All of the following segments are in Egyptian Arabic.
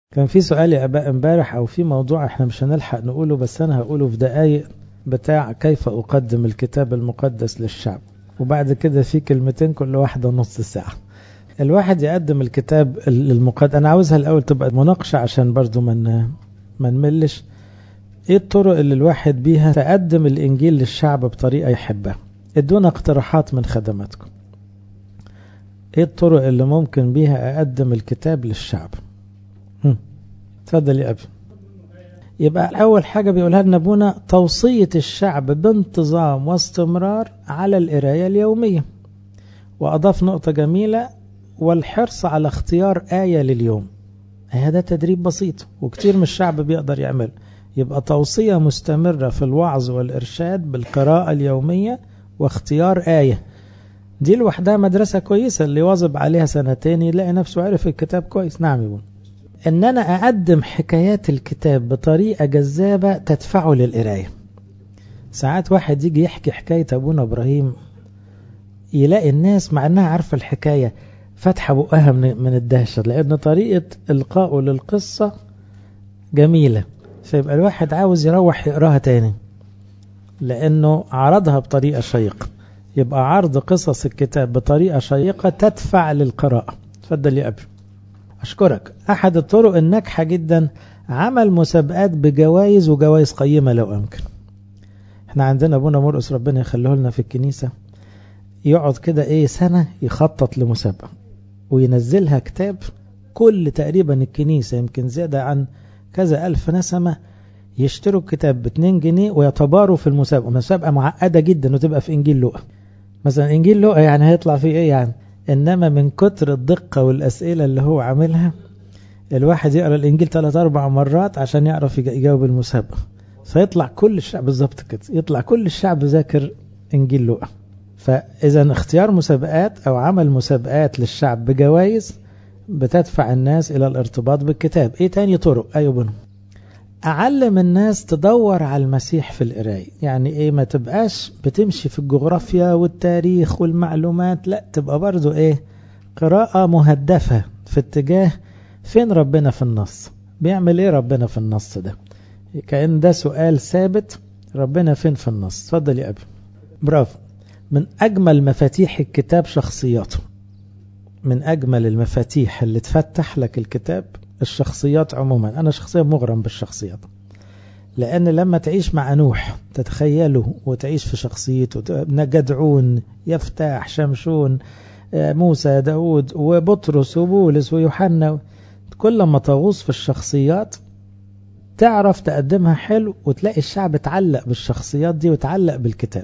كان في سؤال يا اباء امبارح او في موضوع احنا مش هنلحق نقوله بس انا هقوله في دقايق بتاع كيف اقدم الكتاب المقدس للشعب وبعد كده في كلمتين كل واحدة نص ساعة الواحد يقدم الكتاب المقدس انا عاوزها الاول تبقى مناقشة عشان برضو من ما نملش ايه الطرق اللي الواحد بيها تقدم الانجيل للشعب بطريقة يحبها ادونا اقتراحات من خدماتكم ايه الطرق اللي ممكن بيها اقدم الكتاب للشعب اتفضل يا ابي يبقى اول حاجة بيقولها لنا ابونا توصية الشعب بانتظام واستمرار على القراية اليومية واضاف نقطة جميلة والحرص على اختيار آية لليوم هذا تدريب بسيط وكتير من الشعب بيقدر يعمل يبقى توصية مستمرة في الوعظ والإرشاد بالقراءة اليومية واختيار آية دي لوحدها مدرسة كويسة اللي واظب عليها سنتين يلاقي نفسه عرف الكتاب كويس نعم يقول ان انا اقدم حكايات الكتاب بطريقة جذابة تدفعه للقراية ساعات واحد يجي يحكي حكاية ابونا ابراهيم يلاقي الناس مع انها عارفة الحكاية فاتحة بقها من الدهشة لان طريقة القائه للقصة جميلة فيبقى الواحد عاوز يروح يقراها تاني لانه عرضها بطريقة شيقة يبقى عرض قصص الكتاب بطريقة شيقة تدفع للقراءة تفضل يا أبي أشكرك أحد الطرق الناجحة جدا عمل مسابقات بجوائز وجوائز قيمة لو أمكن احنا عندنا أبونا مرقس ربنا يخليه لنا في الكنيسة يقعد كده ايه سنة يخطط لمسابقة وينزلها كتاب كل تقريبا الكنيسة يمكن زيادة عن كذا ألف نسمة يشتروا الكتاب ب 2 جنيه ويتباروا في المسابقة مسابقة معقدة جدا وتبقى في إنجيل لوقا مثلا إنجيل لوقا يعني هيطلع فيه إيه يعني إنما من كتر الدقة والأسئلة اللي هو عاملها الواحد يقرأ الإنجيل ثلاث أربع مرات عشان يعرف يجاوب المسابقة فيطلع كل الشعب بالظبط كده يطلع كل الشعب ذاكر إنجيل لوقا فإذا اختيار مسابقات أو عمل مسابقات للشعب بجوائز بتدفع الناس إلى الارتباط بالكتاب إيه تاني طرق أيوة بنهم أعلم الناس تدور على المسيح في القراية يعني إيه ما تبقاش بتمشي في الجغرافيا والتاريخ والمعلومات لا تبقى برضو إيه قراءة مهدفة في اتجاه فين ربنا في النص بيعمل إيه ربنا في النص ده كأن ده سؤال ثابت ربنا فين في النص تفضل يا أبي برافو من أجمل مفاتيح الكتاب شخصياته من أجمل المفاتيح اللي تفتح لك الكتاب الشخصيات عموما أنا شخصيا مغرم بالشخصيات لأن لما تعيش مع نوح تتخيله وتعيش في شخصيته جدعون يفتح شمشون موسى داود وبطرس وبولس ويوحنا كل ما تغوص في الشخصيات تعرف تقدمها حلو وتلاقي الشعب تعلق بالشخصيات دي وتعلق بالكتاب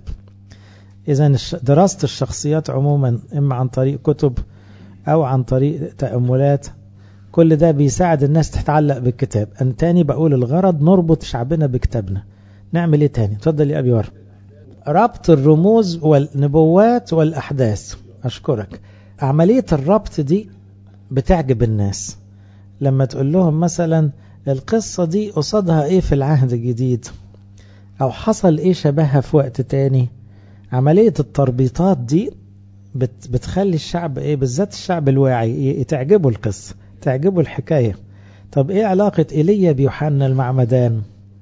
إذا دراسة الشخصيات عموما إما عن طريق كتب أو عن طريق تأملات كل ده بيساعد الناس تتعلق بالكتاب أنا تاني بقول الغرض نربط شعبنا بكتابنا نعمل ايه تاني تفضل يا أبي ور ربط الرموز والنبوات والأحداث أشكرك عملية الربط دي بتعجب الناس لما تقول لهم مثلا القصة دي قصادها ايه في العهد الجديد او حصل ايه شبهها في وقت تاني عملية التربيطات دي بت بتخلي الشعب ايه بالذات الشعب الواعي تعجبه القصة تعجبه الحكاية طب ايه علاقة ايليا بيوحنا المعمدان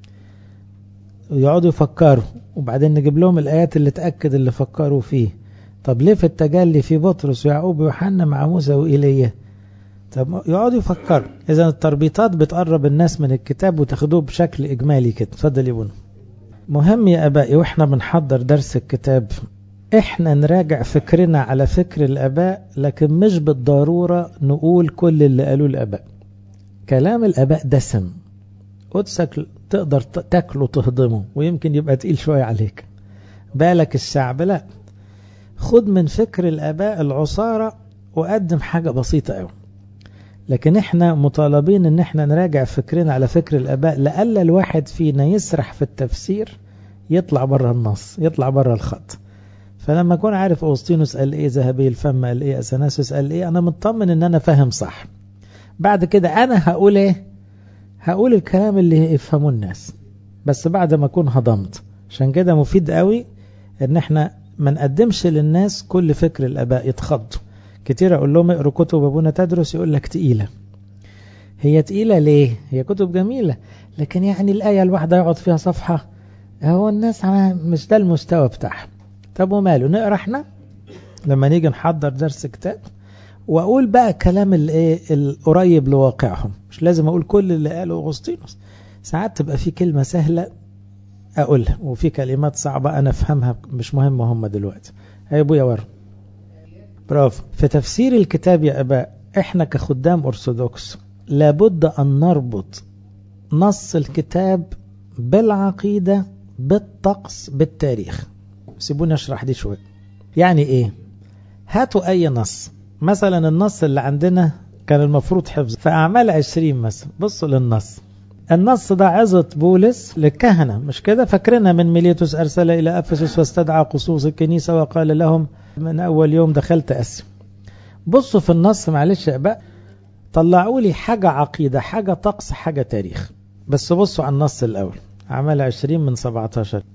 ويقعدوا يفكروا وبعدين نجيب لهم الايات اللي تأكد اللي فكروا فيه طب ليه في التجلي في بطرس ويعقوب ويوحنا مع موسى وإيليا طب يقعدوا يفكروا اذا التربيطات بتقرب الناس من الكتاب وتاخدوه بشكل اجمالي كده اتفضل يا بنا مهم يا ابائي واحنا بنحضر درس الكتاب احنا نراجع فكرنا على فكر الاباء لكن مش بالضرورة نقول كل اللي قالوه الاباء كلام الاباء دسم قدسك تقدر تاكله تهضمه ويمكن يبقى تقيل شوية عليك بالك الشعب لا خد من فكر الاباء العصارة وقدم حاجة بسيطة قوي لكن احنا مطالبين ان احنا نراجع فكرنا على فكر الاباء لألا الواحد فينا يسرح في التفسير يطلع بره النص يطلع بره الخط فلما اكون عارف اوسطينوس قال ايه ذهبي الفم قال ايه اثناسوس قال ايه انا مطمن ان انا فاهم صح بعد كده انا هقول ايه هقول الكلام اللي يفهمه الناس بس بعد ما اكون هضمت عشان كده مفيد قوي ان احنا ما نقدمش للناس كل فكر الاباء يتخضوا كتير اقول لهم اقروا كتب ابونا تدرس يقول لك تقيله هي تقيلة ليه هي كتب جميلة لكن يعني الآية الواحدة يقعد فيها صفحة هو الناس مش ده المستوى بتاعها طب وماله نقرا احنا لما نيجي نحضر درس كتاب واقول بقى كلام الايه القريب لواقعهم مش لازم اقول كل اللي قاله اغسطينوس ساعات تبقى في كلمه سهله اقولها وفي كلمات صعبه انا افهمها مش مهمه هم دلوقتي يا ابويا ور برافو في تفسير الكتاب يا اباء احنا كخدام ارثوذكس لابد ان نربط نص الكتاب بالعقيده بالطقس بالتاريخ سيبوني اشرح دي شويه يعني ايه هاتوا اي نص مثلا النص اللي عندنا كان المفروض حفظ في اعمال 20 مثلا بصوا للنص النص ده عظة بولس للكهنة مش كده فاكرنا من ميليتوس أرسل إلى أفسس واستدعى قصوص الكنيسة وقال لهم من أول يوم دخلت أسيا بصوا في النص معلش يا أباء طلعوا لي حاجة عقيدة حاجة طقس حاجة تاريخ بس بصوا على النص الأول أعمال 20 من 17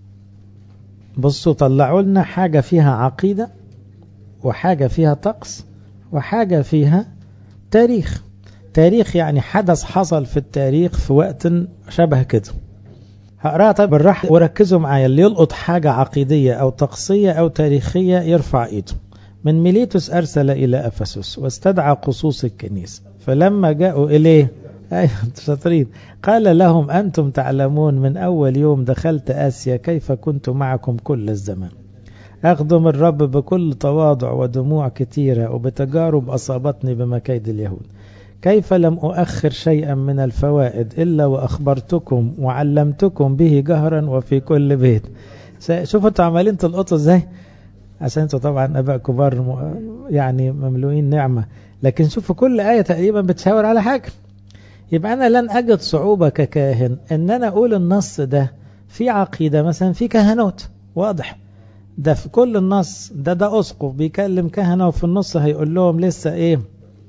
بصوا طلعوا لنا حاجة فيها عقيدة وحاجة فيها طقس وحاجة فيها تاريخ تاريخ يعني حدث حصل في التاريخ في وقت شبه كده هقراها طيب بالراحة وركزوا معايا اللي يلقط حاجة عقيدية أو طقسية أو تاريخية يرفع إيده من ميليتوس أرسل إلى أفسس واستدعى قصوص الكنيسة فلما جاءوا إليه أيوة شاطرين قال لهم أنتم تعلمون من أول يوم دخلت آسيا كيف كنت معكم كل الزمان أخدم الرب بكل تواضع ودموع كثيرة وبتجارب أصابتني بمكايد اليهود كيف لم أؤخر شيئا من الفوائد إلا وأخبرتكم وعلمتكم به جهرا وفي كل بيت شوفوا انتوا عمالين تلقطوا ازاي عشان انتوا طبعا اباء كبار يعني مملوئين نعمة لكن شوفوا كل آية تقريبا بتشاور على حاجة يبقى أنا لن أجد صعوبة ككاهن أن أنا أقول النص ده في عقيدة مثلا في كهنوت واضح ده في كل النص ده ده أسقف بيكلم كهنة وفي النص هيقول لهم لسه إيه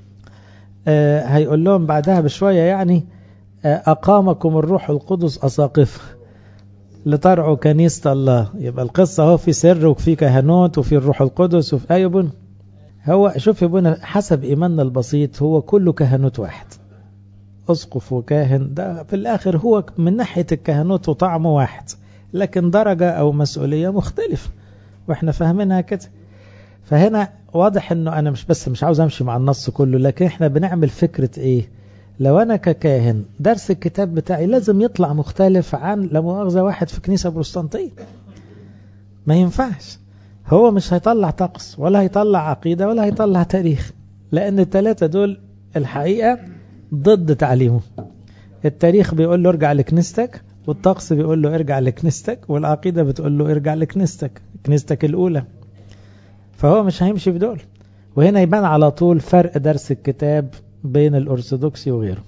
آه هيقول لهم بعدها بشوية يعني آه أقامكم الروح القدس أساقفة لترعوا كنيسة الله يبقى القصة هو في سر وفي كهنوت وفي الروح القدس وفي أي بن هو شوف يا بنا حسب إيماننا البسيط هو كله كهنوت واحد أسقف وكاهن ده في الآخر هو من ناحية الكهنوت وطعمه واحد لكن درجة أو مسؤولية مختلفة واحنا فاهمينها كده فهنا واضح انه انا مش بس مش عاوز امشي مع النص كله لكن احنا بنعمل فكرة ايه لو انا ككاهن درس الكتاب بتاعي لازم يطلع مختلف عن لمؤاخذة واحد في كنيسة بروستانتية ما ينفعش هو مش هيطلع طقس ولا هيطلع عقيدة ولا هيطلع تاريخ لان الثلاثة دول الحقيقة ضد تعليمه التاريخ بيقول له ارجع لكنيستك والطقس بيقول له ارجع لكنيستك والعقيدة بتقول له ارجع لكنيستك كنيستك الأولى فهو مش هيمشي بدول وهنا يبان على طول فرق درس الكتاب بين الأرثوذكسي وغيره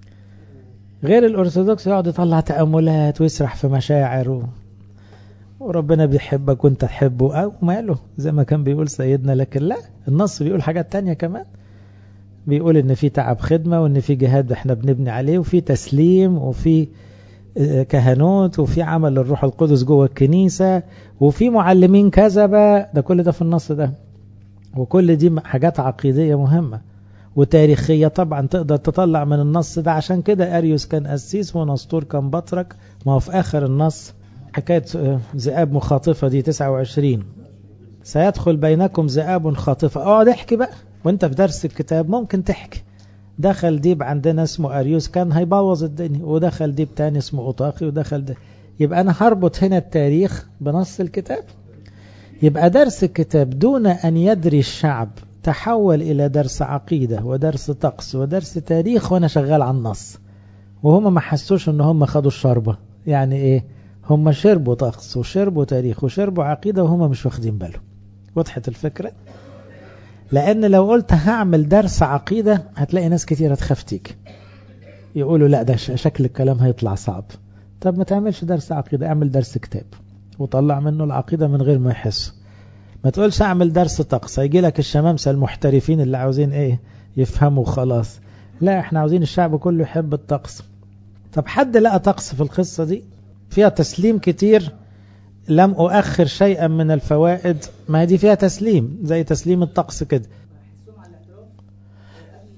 غير الأرثوذكسي يقعد يطلع تأملات ويسرح في مشاعر و... وربنا بيحبك وانت تحبه أو ماله زي ما كان بيقول سيدنا لكن لا النص بيقول حاجات تانية كمان بيقول ان في تعب خدمة وان في جهاد احنا بنبني عليه وفي تسليم وفي كهنوت وفي عمل الروح القدس جوه الكنيسة وفي معلمين كذبة ده كل ده في النص ده وكل دي حاجات عقيدية مهمة وتاريخية طبعا تقدر تطلع من النص ده عشان كده أريوس كان أسيس ونسطور كان بطرك ما هو في آخر النص حكاية ذئاب مخاطفة دي 29 سيدخل بينكم ذئاب خاطفة اقعد احكي بقى وانت في درس الكتاب ممكن تحكي دخل ديب عندنا اسمه أريوس كان هيبوظ الدنيا ودخل ديب تاني اسمه أوطاقي ودخل ده يبقى أنا هربط هنا التاريخ بنص الكتاب يبقى درس الكتاب دون أن يدري الشعب تحول إلى درس عقيدة ودرس طقس ودرس تاريخ وأنا شغال على النص وهم ما حسوش ان هم خدوا الشربة يعني ايه هم شربوا طقس وشربوا تاريخ وشربوا عقيدة وهم مش واخدين بالهم وضحت الفكرة لأن لو قلت هعمل درس عقيدة هتلاقي ناس كتيرة تخاف تيجي يقولوا لا ده شكل الكلام هيطلع صعب طب ما تعملش درس عقيدة اعمل درس كتاب وطلع منه العقيدة من غير ما يحس ما تقولش اعمل درس طقس هيجي لك الشمامسة المحترفين اللي عاوزين ايه يفهموا خلاص لا احنا عاوزين الشعب كله يحب الطقس طب حد لقى طقس في القصة دي فيها تسليم كتير لم أؤخر شيئا من الفوائد ما دي فيها تسليم زي تسليم الطقس كده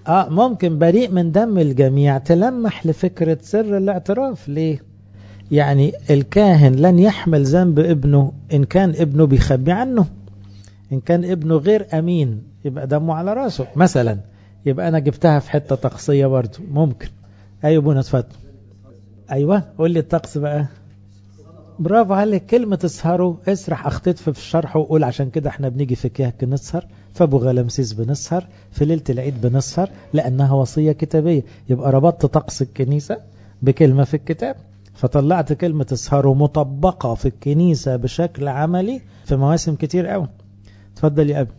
اه ممكن بريء من دم الجميع تلمح لفكرة سر الاعتراف ليه يعني الكاهن لن يحمل ذنب ابنه ان كان ابنه بيخبي عنه ان كان ابنه غير امين يبقى دمه على راسه مثلا يبقى انا جبتها في حتة طقسية برضو ممكن ايوه ابونا اتفضل ايوه قول لي الطقس بقى برافو عليك كلمة اسهروا اسرح اخطيت في الشرح وقول عشان كده احنا بنيجي في كيهك نسهر فابو غلمسيس بنسهر في ليلة العيد بنسهر لانها وصية كتابية يبقى ربطت طقس الكنيسة بكلمة في الكتاب فطلعت كلمة اسهروا مطبقة في الكنيسة بشكل عملي في مواسم كتير قوي تفضل يا ابي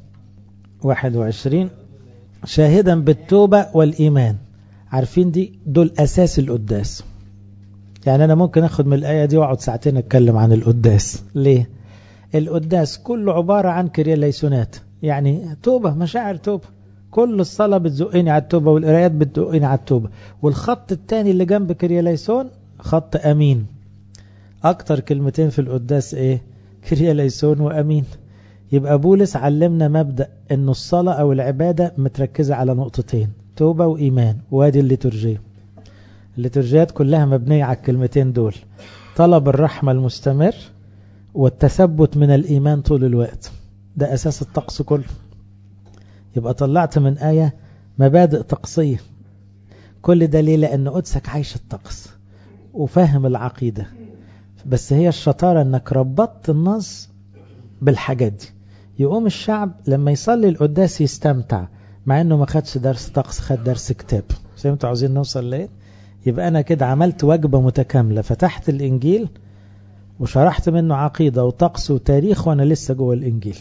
21 شاهدا بالتوبة والإيمان عارفين دي دول أساس القداس يعني أنا ممكن أخد من الآية دي وأقعد ساعتين أتكلم عن القداس ليه؟ القداس كله عبارة عن كرياليسونات يعني توبة مشاعر توبة كل الصلاة بتزقني على التوبة والقرايات بتزقني على التوبة والخط الثاني اللي جنب كرياليسون خط أمين أكتر كلمتين في القداس إيه؟ كرياليسون وأمين يبقى بولس علمنا مبدأ أن الصلاة أو العبادة متركزة على نقطتين توبة وإيمان وادي الليتورجية الليتورجيات كلها مبنية على الكلمتين دول طلب الرحمة المستمر والتثبت من الإيمان طول الوقت ده أساس الطقس كله يبقى طلعت من آية مبادئ طقسية كل ده ليه لأن قدسك عايش الطقس وفاهم العقيدة بس هي الشطارة أنك ربطت النص بالحاجات دي يقوم الشعب لما يصلي القداس يستمتع مع انه ما خدش درس طقس خد درس كتاب زي ما انتوا عاوزين نوصل ليه يبقى انا كده عملت وجبة متكاملة فتحت الانجيل وشرحت منه عقيدة وطقس وتاريخ وانا لسه جوه الانجيل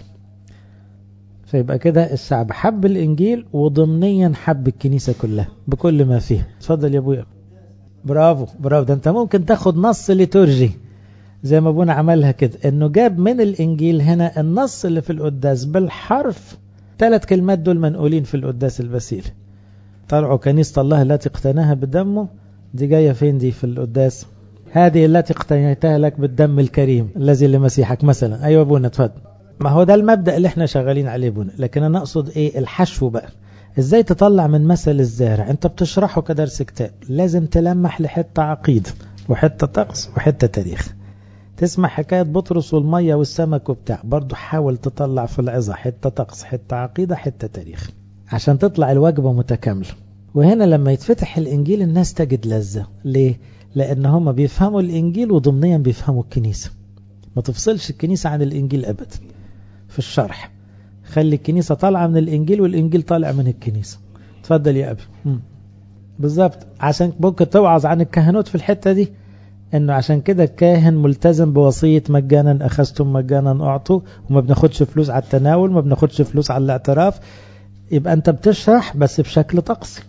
فيبقى كده الشعب حب الانجيل وضمنيا حب الكنيسة كلها بكل ما فيها اتفضل يا ابويا برافو برافو ده انت ممكن تاخد نص ليتورجي زي ما ابونا عملها كده انه جاب من الانجيل هنا النص اللي في القداس بالحرف ثلاث كلمات دول منقولين في القداس البسيل طلعوا كنيسة الله التي اقتناها بدمه دي جاية فين دي في القداس هذه التي اقتنيتها لك بالدم الكريم الذي لمسيحك مثلا ايوه ابونا اتفضل ما هو ده المبدأ اللي احنا شغالين عليه ابونا لكن انا اقصد ايه الحشو بقى ازاي تطلع من مثل الزارع انت بتشرحه كدرس كتاب لازم تلمح لحتة عقيدة وحتة طقس وحتة تاريخ تسمع حكاية بطرس والمية والسمك وبتاع برضو حاول تطلع في العظة حتة طقس حتة عقيدة حتة تاريخ عشان تطلع الوجبة متكاملة وهنا لما يتفتح الإنجيل الناس تجد لذة ليه؟ لأن هم بيفهموا الإنجيل وضمنيا بيفهموا الكنيسة ما تفصلش الكنيسة عن الإنجيل أبدا في الشرح خلي الكنيسة طالعة من الإنجيل والإنجيل طالع من الكنيسة تفضل يا أبي بالظبط عشان ممكن توعظ عن الكهنوت في الحتة دي انه عشان كده الكاهن ملتزم بوصية مجانا اخذتم مجانا اعطوا وما بناخدش فلوس على التناول ما بناخدش فلوس على الاعتراف يبقى انت بتشرح بس بشكل طقسي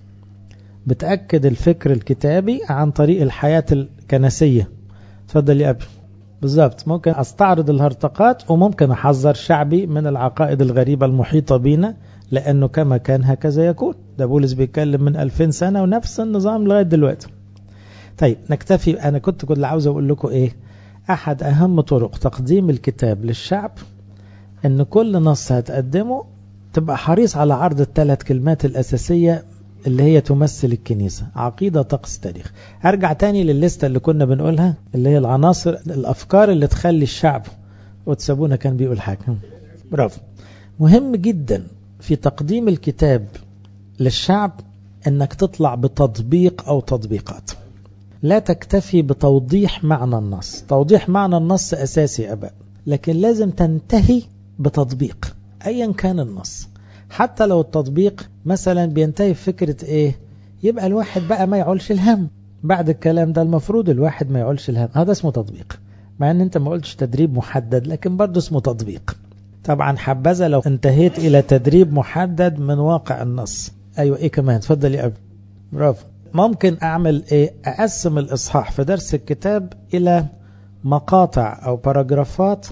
بتأكد الفكر الكتابي عن طريق الحياة الكنسية تفضل يا أبي بالظبط ممكن استعرض الهرطقات وممكن احذر شعبي من العقائد الغريبة المحيطة بينا لانه كما كان هكذا يكون ده بولس بيتكلم من 2000 سنة ونفس النظام لغاية دلوقتي طيب نكتفي أنا كنت كنت عاوز أقول لكم إيه أحد أهم طرق تقديم الكتاب للشعب أن كل نص هتقدمه تبقى حريص على عرض الثلاث كلمات الأساسية اللي هي تمثل الكنيسة عقيدة طقس تاريخ أرجع تاني للليستة اللي كنا بنقولها اللي هي العناصر الأفكار اللي تخلي الشعب وتسابونا كان بيقول حاجة برافو مهم جدا في تقديم الكتاب للشعب أنك تطلع بتطبيق أو تطبيقات لا تكتفي بتوضيح معنى النص توضيح معنى النص أساسي أبا لكن لازم تنتهي بتطبيق أيا كان النص حتى لو التطبيق مثلا بينتهي بفكرة إيه يبقى الواحد بقى ما يعولش الهم بعد الكلام ده المفروض الواحد ما يعولش الهم هذا اسمه تطبيق مع ان انت ما قلتش تدريب محدد لكن برضه اسمه تطبيق طبعا حبذا لو انتهيت الى تدريب محدد من واقع النص ايوه ايه كمان تفضل يا ابي برافو ممكن أعمل إيه أقسم الإصحاح في درس الكتاب إلى مقاطع أو باراجرافات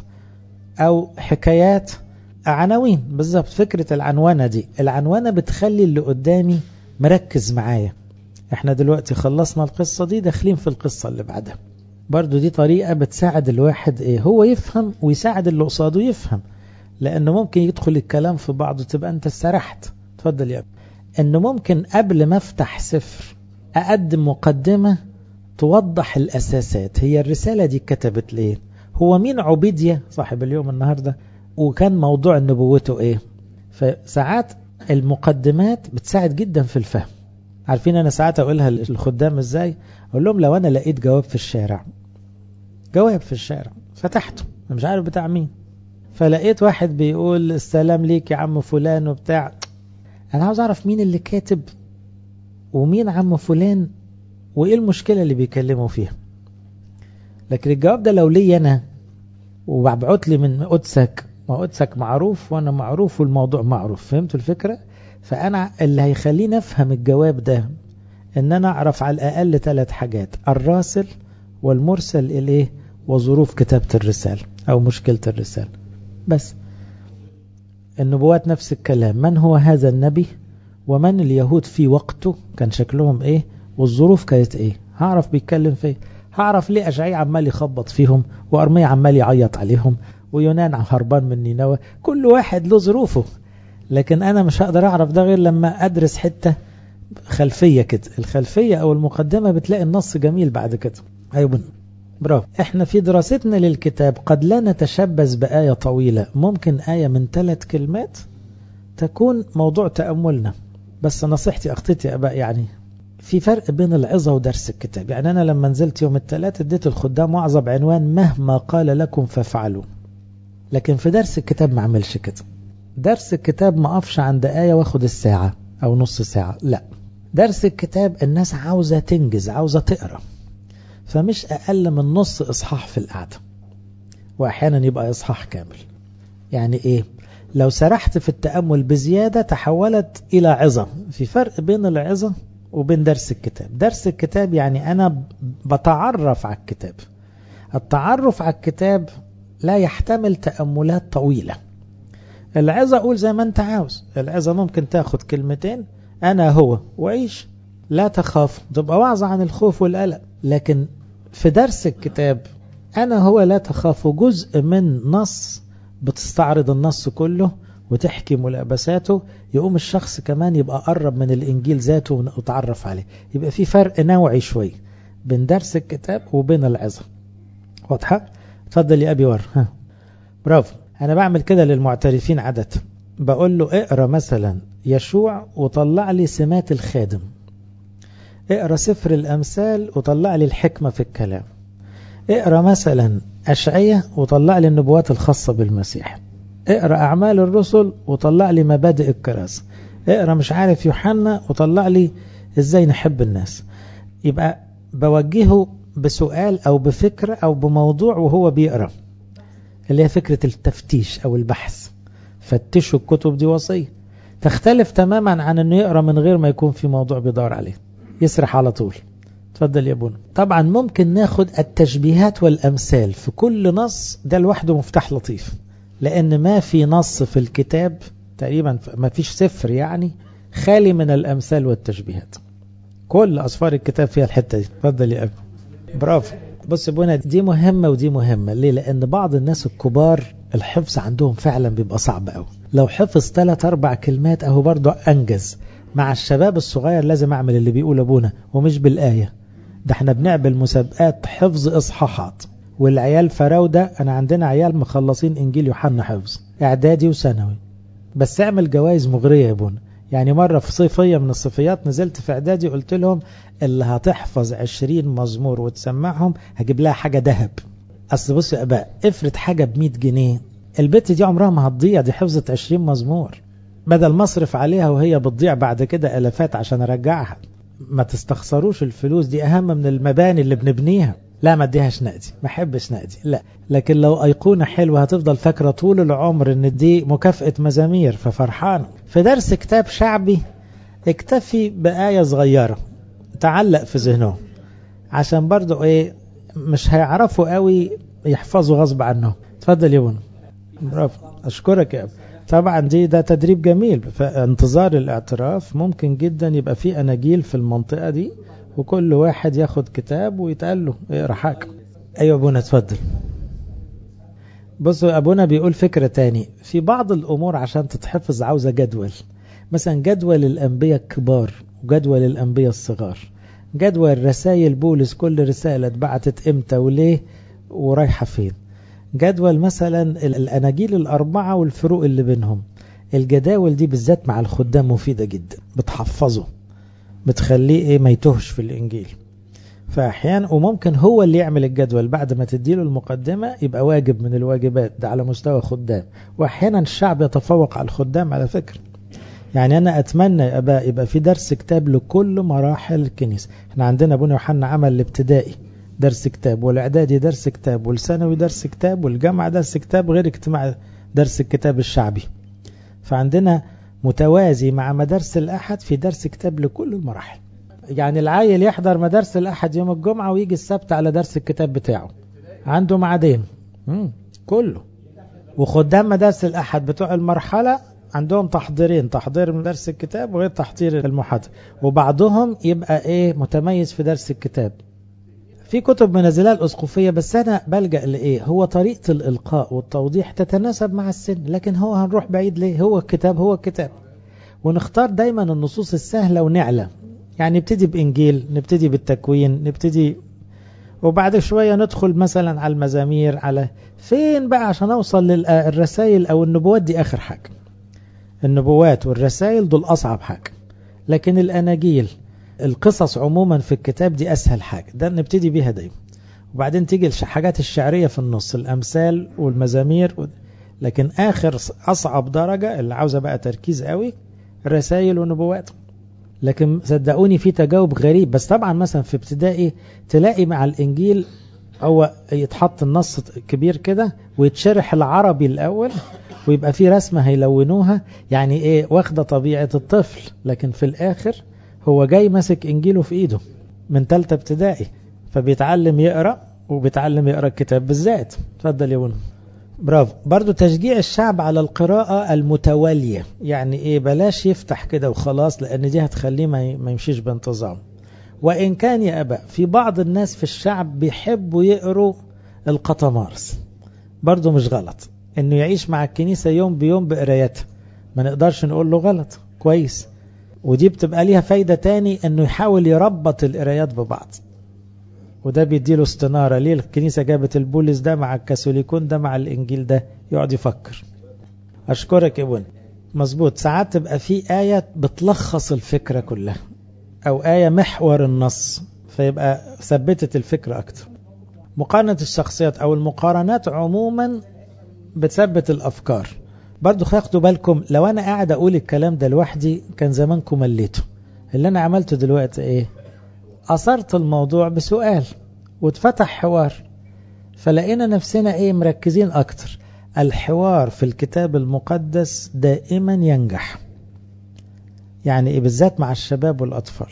أو حكايات عناوين بالظبط فكرة العنوانة دي العنوانة بتخلي اللي قدامي مركز معايا احنا دلوقتي خلصنا القصة دي داخلين في القصة اللي بعدها برضو دي طريقة بتساعد الواحد ايه هو يفهم ويساعد اللي قصاده يفهم لأنه ممكن يدخل الكلام في بعضه تبقى أنت استرحت تفضل يا أبي انه ممكن قبل ما افتح سفر اقدم مقدمة توضح الاساسات هي الرسالة دي كتبت ليه هو مين عبيدية صاحب اليوم النهاردة وكان موضوع نبوته ايه فساعات المقدمات بتساعد جدا في الفهم عارفين انا ساعات اقولها للخدام ازاي اقول لهم لو انا لقيت جواب في الشارع جواب في الشارع فتحته مش عارف بتاع مين فلقيت واحد بيقول السلام ليك يا عم فلان وبتاع انا عاوز اعرف مين اللي كاتب ومين عم فلان وايه المشكلة اللي بيكلموا فيها لكن الجواب ده لو لي انا وبعت لي من قدسك ما قدسك معروف وانا معروف والموضوع معروف فهمتوا الفكرة فانا اللي هيخليني افهم الجواب ده ان انا اعرف على الاقل ثلاث حاجات الراسل والمرسل اليه وظروف كتابة الرسالة او مشكلة الرسالة بس النبوات نفس الكلام من هو هذا النبي ومن اليهود في وقته كان شكلهم ايه والظروف كانت ايه هعرف بيتكلم في هعرف ليه اشعياء عمال يخبط فيهم وارميا عمال يعيط عليهم ويونان هربان من نينوى كل واحد له ظروفه لكن انا مش هقدر اعرف ده غير لما ادرس حتة خلفية كده الخلفية او المقدمة بتلاقي النص جميل بعد كده ايوه برافو احنا في دراستنا للكتاب قد لا نتشبث بآية طويلة ممكن آية من ثلاث كلمات تكون موضوع تأملنا بس نصيحتي أخطيتي أباء يعني في فرق بين العظة ودرس الكتاب يعني أنا لما نزلت يوم الثلاث اديت الخدام وعظة بعنوان مهما قال لكم فافعلوا لكن في درس الكتاب ما عملش كده درس الكتاب ما أقفش عند آية واخد الساعة أو نص ساعة لا درس الكتاب الناس عاوزة تنجز عاوزة تقرأ فمش أقل من نص إصحاح في القعدة وأحيانا يبقى إصحاح كامل يعني إيه لو سرحت في التأمل بزيادة تحولت إلى عظة في فرق بين العظة وبين درس الكتاب درس الكتاب يعني أنا بتعرف على الكتاب التعرف على الكتاب لا يحتمل تأملات طويلة العظة أقول زي ما أنت عاوز العظة ممكن تاخد كلمتين أنا هو وعيش لا تخاف تبقى وعظة عن الخوف والقلق لكن في درس الكتاب أنا هو لا تخاف جزء من نص بتستعرض النص كله وتحكي ملابساته يقوم الشخص كمان يبقى قرب من الإنجيل ذاته وتعرف عليه يبقى في فرق نوعي شوي بين درس الكتاب وبين العظة واضحة؟ اتفضل يا أبي ور ها. برافو أنا بعمل كده للمعترفين عادة بقول له اقرأ مثلا يشوع وطلع لي سمات الخادم اقرأ سفر الأمثال وطلع لي الحكمة في الكلام اقرأ مثلا أشعية وطلع لي النبوات الخاصة بالمسيح اقرأ أعمال الرسل وطلع لي مبادئ الكراسة اقرأ مش عارف يوحنا وطلع لي ازاي نحب الناس يبقى بوجهه بسؤال أو بفكرة أو بموضوع وهو بيقرأ اللي هي فكرة التفتيش أو البحث فتشوا الكتب دي وصية تختلف تماما عن انه يقرأ من غير ما يكون في موضوع بيدور عليه يسرح على طول تفضل يا ابونا طبعا ممكن ناخد التشبيهات والأمثال في كل نص ده لوحده مفتاح لطيف لأن ما في نص في الكتاب تقريبا ما فيش سفر يعني خالي من الأمثال والتشبيهات كل أصفار الكتاب فيها الحتة دي تفضل يا أبو برافو بص ابونا دي مهمة ودي مهمة ليه لأن بعض الناس الكبار الحفظ عندهم فعلا بيبقى صعب قوي لو حفظ ثلاث أربع كلمات أهو برضه أنجز مع الشباب الصغير لازم أعمل اللي بيقول أبونا ومش بالآية ده احنا بنعمل مسابقات حفظ إصحاحات والعيال فراودة أنا عندنا عيال مخلصين إنجيل يوحنا حفظ إعدادي وثانوي بس اعمل جوائز مغرية يا ابونا يعني مرة في صيفية من الصيفيات نزلت في إعدادي قلت لهم اللي هتحفظ عشرين مزمور وتسمعهم هجيب لها حاجة ذهب أصل بص يا أباء افرض حاجة بمية جنيه البت دي عمرها ما هتضيع دي حفظت عشرين مزمور بدل مصرف عليها وهي بتضيع بعد كده ألفات عشان أرجعها ما تستخسروش الفلوس دي أهم من المباني اللي بنبنيها لا ما اديهاش نقدي ما احبش نقدي لا لكن لو أيقونة حلوة هتفضل فاكرة طول العمر ان دي مكافأة مزامير ففرحان في درس كتاب شعبي اكتفي بآية صغيرة تعلق في ذهنهم عشان برضو ايه مش هيعرفوا قوي يحفظوا غصب عنهم تفضل يا بنا برافو اشكرك يا ابو طبعا دي ده تدريب جميل فانتظار الاعتراف ممكن جدا يبقى في اناجيل في المنطقة دي وكل واحد ياخد كتاب ويتقال له اقرا حاجة ايوه ابونا اتفضل بصوا ابونا بيقول فكرة تاني في بعض الامور عشان تتحفظ عاوزة جدول مثلا جدول الأنبياء الكبار وجدول الأنبياء الصغار جدول رسائل بولس كل رسالة اتبعتت امتى وليه ورايحة فين جدول مثلا الأناجيل الأربعة والفروق اللي بينهم الجداول دي بالذات مع الخدام مفيدة جدا بتحفظه بتخليه ايه ما يتوهش في الإنجيل فأحيانا وممكن هو اللي يعمل الجدول بعد ما تديله المقدمة يبقى واجب من الواجبات ده على مستوى خدام وأحيانا الشعب يتفوق على الخدام على فكرة يعني أنا أتمنى يبقى, يبقى في درس كتاب لكل مراحل الكنيسة احنا عندنا ابونا يوحنا عمل الابتدائي درس كتاب والإعدادي درس كتاب والثانوي درس كتاب والجامعة درس كتاب غير اجتماع درس الكتاب الشعبي فعندنا متوازي مع مدارس الأحد في درس كتاب لكل المراحل يعني العيل يحضر مدارس الأحد يوم الجمعة ويجي السبت على درس الكتاب بتاعه عنده معادين كله وخدام مدارس الأحد بتوع المرحلة عندهم تحضيرين تحضير من درس الكتاب وغير تحضير المحاضرة وبعضهم يبقى ايه متميز في درس الكتاب في كتب منزلها الأسقفية بس أنا بلجأ لإيه هو طريقة الإلقاء والتوضيح تتناسب مع السن لكن هو هنروح بعيد ليه هو الكتاب هو الكتاب ونختار دايما النصوص السهلة ونعلى يعني نبتدي بإنجيل نبتدي بالتكوين نبتدي وبعد شوية ندخل مثلا على المزامير على فين بقى عشان أوصل للرسائل أو النبوات دي آخر حاجة النبوات والرسائل دول أصعب حاجة لكن الأناجيل القصص عموما في الكتاب دي أسهل حاجة ده نبتدي بيها دايما وبعدين تيجي الحاجات الشعرية في النص الأمثال والمزامير و... لكن آخر أصعب درجة اللي عاوزة بقى تركيز قوي رسائل ونبوات لكن صدقوني في تجاوب غريب بس طبعا مثلا في ابتدائي تلاقي مع الإنجيل هو يتحط النص كبير كده ويتشرح العربي الأول ويبقى في رسمة هيلونوها يعني ايه واخدة طبيعة الطفل لكن في الآخر هو جاي ماسك إنجيله في إيده من تالتة ابتدائي فبيتعلم يقرأ وبيتعلم يقرأ الكتاب بالذات اتفضل يا بنو برافو برضو تشجيع الشعب على القراءة المتوالية يعني ايه بلاش يفتح كده وخلاص لأن دي هتخليه ما يمشيش بانتظام وإن كان يا أبا في بعض الناس في الشعب بيحبوا يقروا القطمارس برضو مش غلط انه يعيش مع الكنيسة يوم بيوم بقرايتها ما نقدرش نقول له غلط كويس ودي بتبقى ليها فايدة تاني انه يحاول يربط القرايات ببعض وده بيديله استنارة ليه الكنيسة جابت البولس ده مع الكاثوليكون ده مع الانجيل ده يقعد يفكر اشكرك يا ابن مظبوط ساعات تبقى في آية بتلخص الفكرة كلها او آية محور النص فيبقى ثبتت الفكرة اكتر مقارنة الشخصيات او المقارنات عموما بتثبت الافكار برضو خاخدوا بالكم لو انا قاعد اقول الكلام ده لوحدي كان زمانكم مليته اللي انا عملته دلوقتي ايه اثرت الموضوع بسؤال واتفتح حوار فلقينا نفسنا ايه مركزين اكتر الحوار في الكتاب المقدس دائما ينجح يعني ايه بالذات مع الشباب والاطفال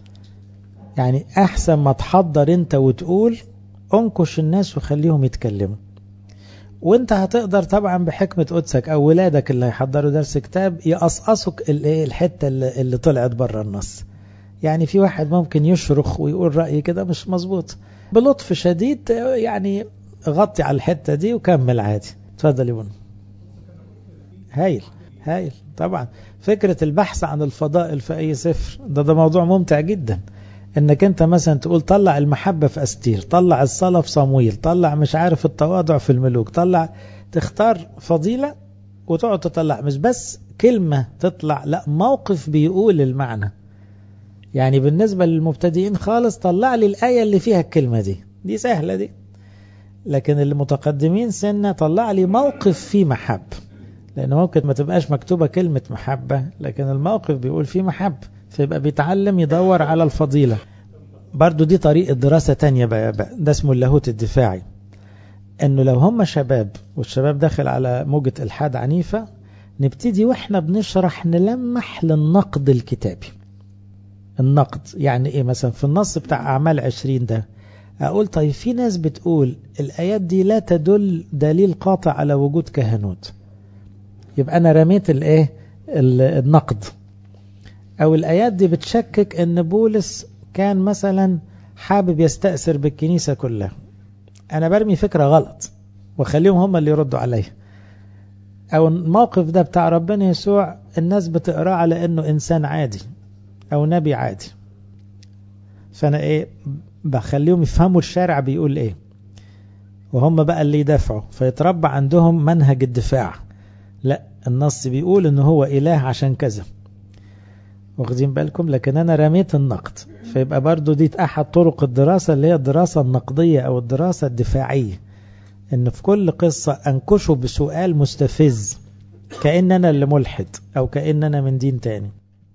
يعني احسن ما تحضر انت وتقول انكش الناس وخليهم يتكلموا وانت هتقدر طبعا بحكمة قدسك او ولادك اللي هيحضروا درس كتاب يقصقصوا الحتة اللي طلعت بره النص يعني في واحد ممكن يشرخ ويقول رأي كده مش مظبوط بلطف شديد يعني غطي على الحتة دي وكمل عادي اتفضل يا بني هايل هايل طبعا فكرة البحث عن الفضائل في أي سفر ده ده موضوع ممتع جدا انك انت مثلا تقول طلع المحبة في أستير طلع الصلاة في صمويل طلع مش عارف التواضع في الملوك طلع تختار فضيلة وتقعد تطلع مش بس كلمة تطلع لا موقف بيقول المعنى يعني بالنسبة للمبتدئين خالص طلع لي الآية اللي فيها الكلمة دي دي سهلة دي لكن المتقدمين سنة طلع لي موقف فيه محب لأن ممكن ما تبقاش مكتوبة كلمة محبة لكن الموقف بيقول فيه محب فيبقى بيتعلم يدور على الفضيلة برضو دي طريقة دراسة تانية بقى, بقى ده اسمه اللاهوت الدفاعي انه لو هم شباب والشباب داخل على موجة الحاد عنيفة نبتدي واحنا بنشرح نلمح للنقد الكتابي النقد يعني ايه مثلا في النص بتاع اعمال عشرين ده اقول طيب في ناس بتقول الايات دي لا تدل دليل قاطع على وجود كهنوت يبقى انا رميت الايه النقد او الايات دي بتشكك ان بولس كان مثلا حابب يستأثر بالكنيسة كلها انا برمي فكرة غلط وخليهم هم اللي يردوا عليها او الموقف ده بتاع ربنا يسوع الناس بتقراه على انه انسان عادي او نبي عادي فانا ايه بخليهم يفهموا الشارع بيقول ايه وهم بقى اللي يدافعوا فيتربى عندهم منهج الدفاع لا النص بيقول ان هو اله عشان كذا واخدين بالكم لكن انا رميت النقد فيبقى برضو دي احد طرق الدراسة اللي هي الدراسة النقدية او الدراسة الدفاعية ان في كل قصة انكشه بسؤال مستفز كأن انا اللي ملحد او كأن انا من دين تاني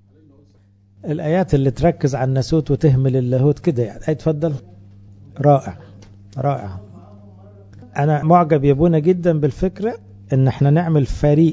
الايات اللي تركز على الناسوت وتهمل اللاهوت كده يعني اتفضل رائع رائع انا معجب يا ابونا جدا بالفكرة ان احنا نعمل فريق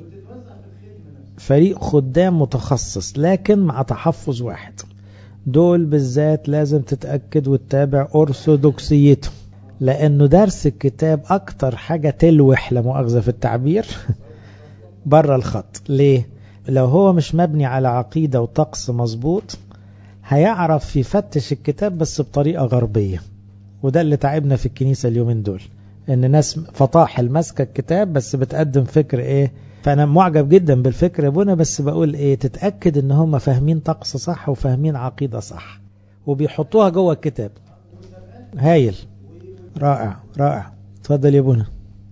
فريق خدام متخصص لكن مع تحفظ واحد دول بالذات لازم تتأكد وتتابع أرثوذكسيته لأنه درس الكتاب أكتر حاجة تلوح لمؤاخذة في التعبير بره الخط ليه؟ لو هو مش مبني على عقيدة وطقس مظبوط هيعرف يفتش الكتاب بس بطريقة غربية وده اللي تعبنا في الكنيسة اليومين دول ان ناس فطاحل ماسكه الكتاب بس بتقدم فكر ايه فانا معجب جدا بالفكر يا ابونا بس بقول ايه تتاكد ان هم فاهمين طقس صح وفاهمين عقيده صح وبيحطوها جوه الكتاب هايل رائع رائع اتفضل يا ابونا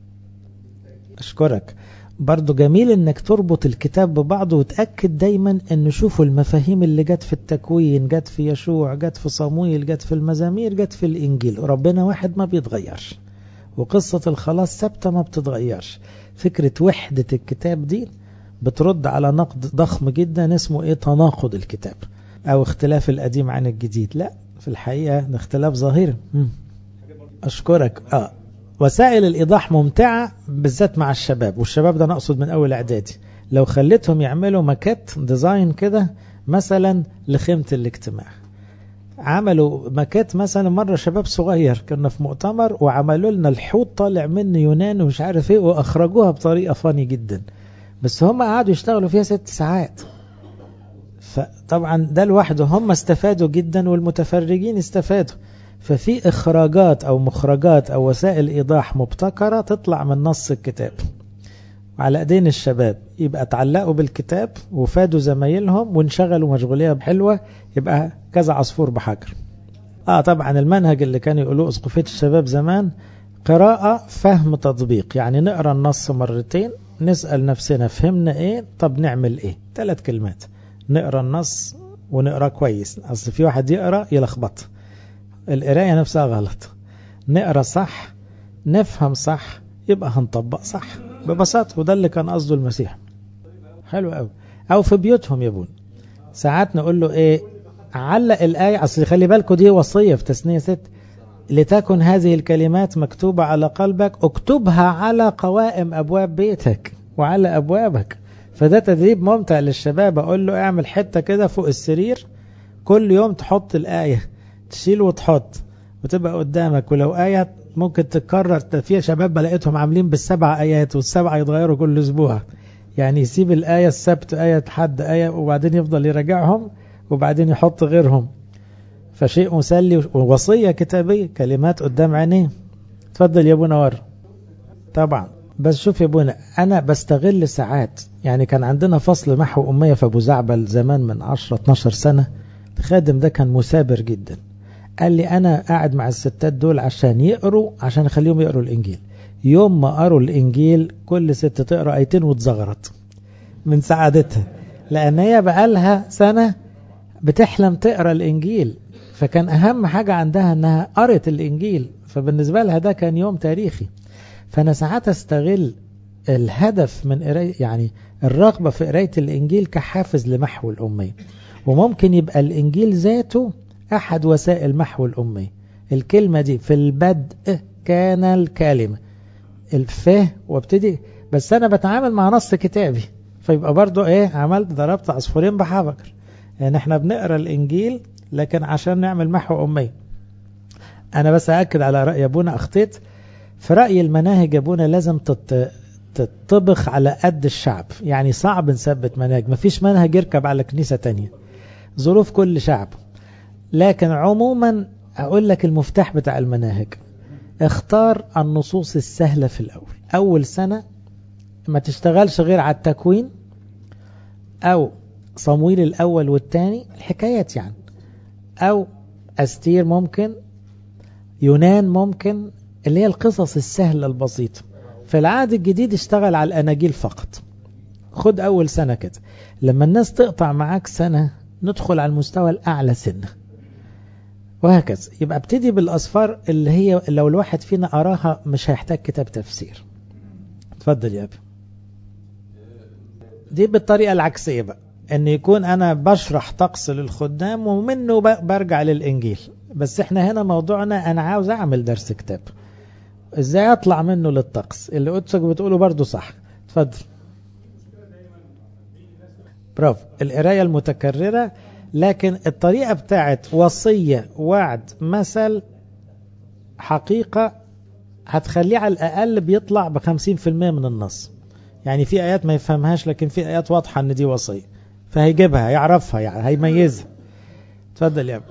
اشكرك برضو جميل انك تربط الكتاب ببعضه وتأكد دايما ان شوفوا المفاهيم اللي جت في التكوين جت في يشوع جت في صمويل جت في المزامير جت في الانجيل ربنا واحد ما بيتغيرش وقصة الخلاص ثابتة ما بتتغيرش فكرة وحدة الكتاب دي بترد على نقد ضخم جدا اسمه ايه تناقض الكتاب او اختلاف القديم عن الجديد لا في الحقيقة ده اختلاف ظاهري اشكرك اه وسائل الايضاح ممتعة بالذات مع الشباب والشباب ده نقصد من اول اعدادي لو خليتهم يعملوا ماكيت ديزاين كده مثلا لخيمة الاجتماع عملوا ماكيت مثلا مرة شباب صغير كنا في مؤتمر وعملوا لنا الحوت طالع منه يونان ومش عارف ايه واخرجوها بطريقة فاني جدا بس هم قعدوا يشتغلوا فيها ست ساعات فطبعا ده لوحده هم استفادوا جدا والمتفرجين استفادوا ففي اخراجات او مخرجات او وسائل ايضاح مبتكرة تطلع من نص الكتاب على ايدين الشباب يبقى اتعلقوا بالكتاب وفادوا زمايلهم وانشغلوا مشغوليه حلوه يبقى كذا عصفور بحجر اه طبعا المنهج اللي كانوا يقولوه اسقفيه الشباب زمان قراءة فهم تطبيق يعني نقرا النص مرتين نسأل نفسنا فهمنا ايه طب نعمل ايه ثلاث كلمات نقرا النص ونقرا كويس اصل في واحد يقرا يلخبط القرايه نفسها غلط نقرا صح نفهم صح يبقى هنطبق صح ببساطة وده اللي كان قصده المسيح حلو قوي او في بيوتهم يا بون ساعات نقول له ايه علق الآية اصل خلي بالكم دي وصية في تسنية ست لتكن هذه الكلمات مكتوبة على قلبك اكتبها على قوائم ابواب بيتك وعلى ابوابك فده تدريب ممتع للشباب اقول له اعمل حتة كده فوق السرير كل يوم تحط الآية تشيل وتحط وتبقى قدامك ولو آية ممكن تتكرر في شباب بلاقيتهم عاملين بالسبع آيات والسبعة يتغيروا كل أسبوع يعني يسيب الآية السبت آية حد آية وبعدين يفضل يراجعهم وبعدين يحط غيرهم فشيء مسلي ووصية كتابية كلمات قدام عينيه تفضل يا ابونا ور طبعا بس شوف يا ابونا انا بستغل ساعات يعني كان عندنا فصل محو اميه في ابو زعبل زمان من 10 12 سنه الخادم ده كان مثابر جدا قال لي انا قاعد مع الستات دول عشان يقروا عشان اخليهم يقروا الانجيل يوم ما قروا الانجيل كل ست تقرا ايتين وتزغرط من سعادتها لان هي بقالها سنه بتحلم تقرا الانجيل فكان اهم حاجه عندها انها قرت الانجيل فبالنسبه لها ده كان يوم تاريخي فانا ساعات استغل الهدف من قرايه يعني الرغبه في قرايه الانجيل كحافز لمحو الاميه وممكن يبقى الانجيل ذاته احد وسائل محو الاميه الكلمه دي في البدء كان الكلمه الفه وابتدي بس انا بتعامل مع نص كتابي فيبقى برضو ايه عملت ضربت عصفورين بحجر يعني احنا بنقرا الانجيل لكن عشان نعمل محو اميه انا بس اكد على راي ابونا اخطيت في راي المناهج ابونا لازم تت... تطبخ على قد الشعب يعني صعب نثبت منهج مفيش منهج يركب على كنيسة تانية ظروف كل شعب لكن عموما اقول لك المفتاح بتاع المناهج اختار النصوص السهلة في الاول اول سنة ما تشتغلش غير على التكوين او صمويل الاول والثاني الحكايات يعني او استير ممكن يونان ممكن اللي هي القصص السهلة البسيطة في العهد الجديد اشتغل على الأناجيل فقط خد أول سنة كده لما الناس تقطع معاك سنة ندخل على المستوى الأعلى سنة وهكذا يبقى ابتدي بالأصفار اللي هي لو الواحد فينا أراها مش هيحتاج كتاب تفسير اتفضل يا أبي دي بالطريقة العكسية بقى ان يكون انا بشرح طقس للخدام ومنه برجع للانجيل بس احنا هنا موضوعنا انا عاوز اعمل درس كتاب ازاي اطلع منه للطقس اللي قدسك بتقوله برضو صح اتفضل برافو القرايه المتكرره لكن الطريقه بتاعت وصيه وعد مثل حقيقه هتخليه على الاقل بيطلع ب 50% من النص يعني في ايات ما يفهمهاش لكن في ايات واضحه ان دي وصيه فهيجيبها يعرفها يعني هيميزها اتفضل يا ابا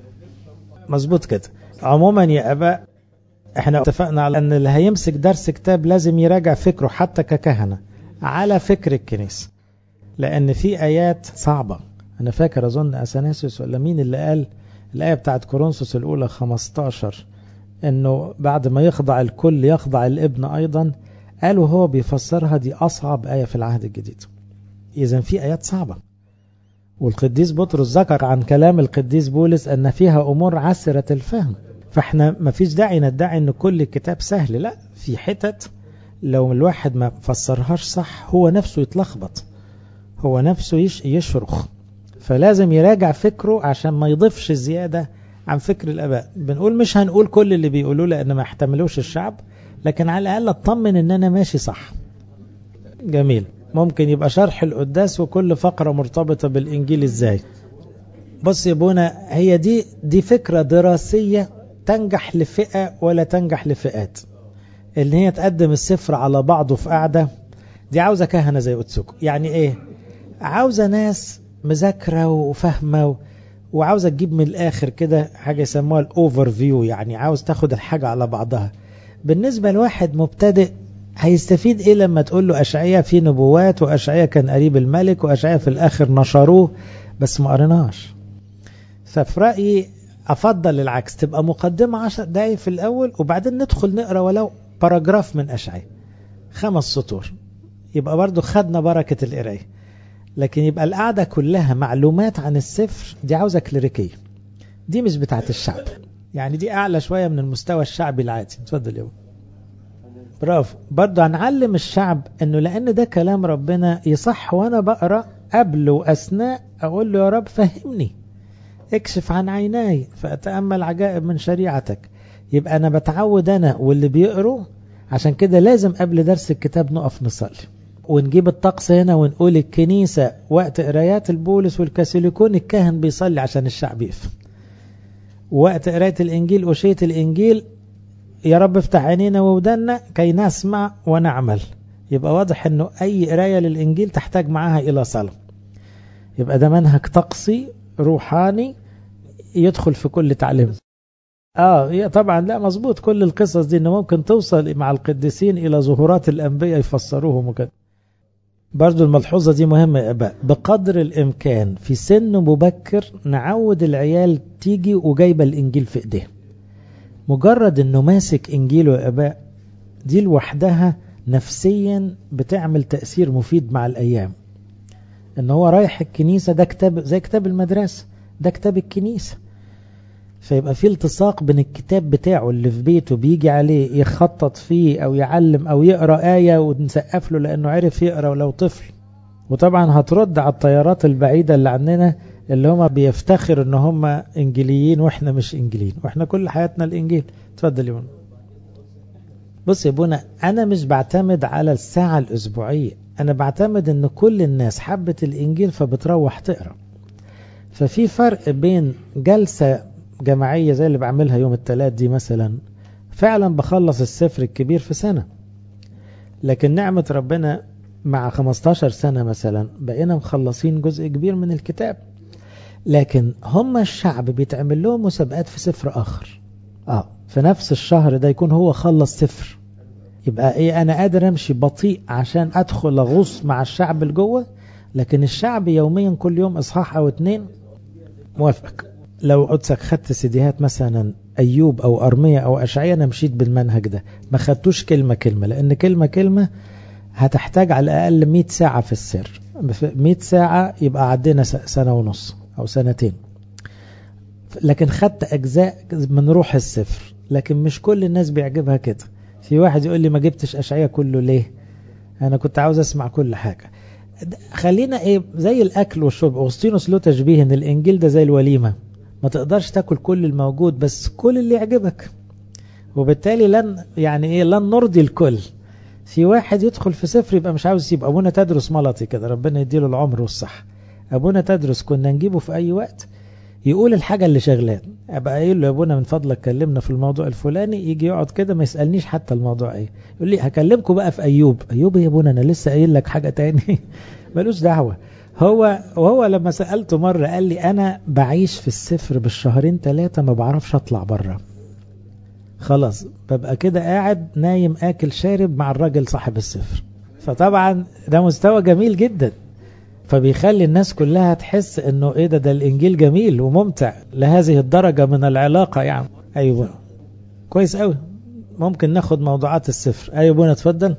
مظبوط كده عموما يا ابا احنا اتفقنا على ان اللي هيمسك درس كتاب لازم يراجع فكره حتى ككهنه على فكر الكنيسه لان في ايات صعبه انا فاكر اظن اثناسيوس ولا مين اللي قال الايه بتاعت كورنثوس الاولى 15 انه بعد ما يخضع الكل يخضع الابن ايضا قالوا هو بيفسرها دي اصعب ايه في العهد الجديد اذا في ايات صعبه والقديس بطرس ذكر عن كلام القديس بولس ان فيها امور عسره الفهم فاحنا ما فيش داعي ندعي ان كل الكتاب سهل لا في حتت لو الواحد ما فسرهاش صح هو نفسه يتلخبط هو نفسه يش يشرخ فلازم يراجع فكره عشان ما يضيفش زيادة عن فكر الآباء بنقول مش هنقول كل اللي بيقولوه لأن ما احتملوش الشعب لكن على الأقل اطمن ان انا ماشي صح جميل ممكن يبقى شرح القداس وكل فقرة مرتبطة بالإنجيل إزاي بص يا بونا هي دي دي فكرة دراسية تنجح لفئة ولا تنجح لفئات اللي هي تقدم السفر على بعضه في قاعدة دي عاوزة كهنة زي أتسوكو يعني إيه عاوزة ناس مذاكرة وفاهمة و... وعاوزة تجيب من الآخر كده حاجة يسموها الأوفر فيو يعني عاوز تاخد الحاجة على بعضها بالنسبة لواحد مبتدئ هيستفيد ايه لما تقول له اشعياء في نبوات واشعياء كان قريب الملك واشعياء في الاخر نشروه بس ما قريناش ففي رايي افضل العكس تبقى مقدمه عشر دقايق في الاول وبعدين ندخل نقرا ولو باراجراف من اشعياء خمس سطور يبقى برضو خدنا بركه القرايه لكن يبقى القعده كلها معلومات عن السفر دي عاوزه كليريكيه دي مش بتاعت الشعب يعني دي اعلى شويه من المستوى الشعبي العادي اتفضل يا برافو برضه هنعلم الشعب انه لان ده كلام ربنا يصح وانا بقرا قبل واثناء اقول له يا رب فهمني اكشف عن عيناي فاتامل عجائب من شريعتك يبقى انا بتعود انا واللي بيقروا عشان كده لازم قبل درس الكتاب نقف نصلي ونجيب الطقس هنا ونقول الكنيسة وقت قرايات البولس والكاثوليكون الكاهن بيصلي عشان الشعب يفهم وقت قراية الإنجيل أشية الإنجيل يا رب افتح عينينا وودنا كي نسمع ونعمل يبقى واضح انه اي قرايه للانجيل تحتاج معاها الى صلاه يبقى ده منهج طقسي روحاني يدخل في كل تعليم اه طبعا لا مظبوط كل القصص دي انه ممكن توصل مع القديسين الى ظهورات الانبياء يفسروهم وكده برضو الملحوظة دي مهمة يا أباء بقدر الإمكان في سن مبكر نعود العيال تيجي وجايبة الإنجيل في إيديها مجرد انه ماسك انجيله يا اباء دي لوحدها نفسيا بتعمل تأثير مفيد مع الايام ان هو رايح الكنيسة ده كتاب زي كتاب المدرسة ده كتاب الكنيسة فيبقى في التصاق بين الكتاب بتاعه اللي في بيته بيجي عليه يخطط فيه او يعلم او يقرأ آية ونسقف له لانه عرف يقرأ ولو طفل وطبعا هترد على الطيارات البعيدة اللي عننا اللي هم بيفتخر ان هم انجيليين واحنا مش انجيليين واحنا كل حياتنا الانجيل اتفضل يا بص يا بونا انا مش بعتمد على الساعة الاسبوعية انا بعتمد ان كل الناس حبت الانجيل فبتروح تقرا ففي فرق بين جلسة جماعية زي اللي بعملها يوم الثلاث دي مثلا فعلا بخلص السفر الكبير في سنة لكن نعمة ربنا مع 15 سنة مثلا بقينا مخلصين جزء كبير من الكتاب لكن هم الشعب بيتعمل لهم مسابقات في سفر آخر آه في نفس الشهر ده يكون هو خلص سفر يبقى ايه انا قادر امشي بطيء عشان ادخل اغوص مع الشعب اللي جوه لكن الشعب يوميا كل يوم اصحاح او اتنين موافقك لو قدسك خدت سيديهات مثلا ايوب او ارمية او اشعية انا مشيت بالمنهج ده ما خدتوش كلمة كلمة لان كلمة كلمة هتحتاج على الاقل 100 ساعة في السر 100 ساعة يبقى عدينا سنة ونص او سنتين لكن خدت اجزاء من روح السفر لكن مش كل الناس بيعجبها كده في واحد يقول لي ما جبتش اشعية كله ليه انا كنت عاوز اسمع كل حاجة خلينا ايه زي الاكل والشرب اغسطينوس له تشبيه ان الانجيل ده زي الوليمة ما تقدرش تاكل كل الموجود بس كل اللي يعجبك وبالتالي لن يعني ايه لن نرضي الكل في واحد يدخل في سفر يبقى مش عاوز يسيب ابونا تدرس ملطي كده ربنا يديله العمر والصحة ابونا تدرس كنا نجيبه في اي وقت يقول الحاجة اللي شغلان ابقى قايل له يا ابونا من فضلك كلمنا في الموضوع الفلاني يجي يقعد كده ما يسألنيش حتى الموضوع ايه يقول لي هكلمكم بقى في ايوب ايوب يا ابونا انا لسه قايل لك حاجة تاني ملوش دعوة هو وهو لما سألته مرة قال لي أنا بعيش في السفر بالشهرين ثلاثة ما بعرفش أطلع بره خلاص ببقى كده قاعد نايم آكل شارب مع الراجل صاحب السفر فطبعا ده مستوى جميل جدا فبيخلي الناس كلها تحس انه ايه ده ده الانجيل جميل وممتع لهذه الدرجة من العلاقة يعني ايوه كويس قوي ممكن ناخد موضوعات السفر ايوه بونا اتفضل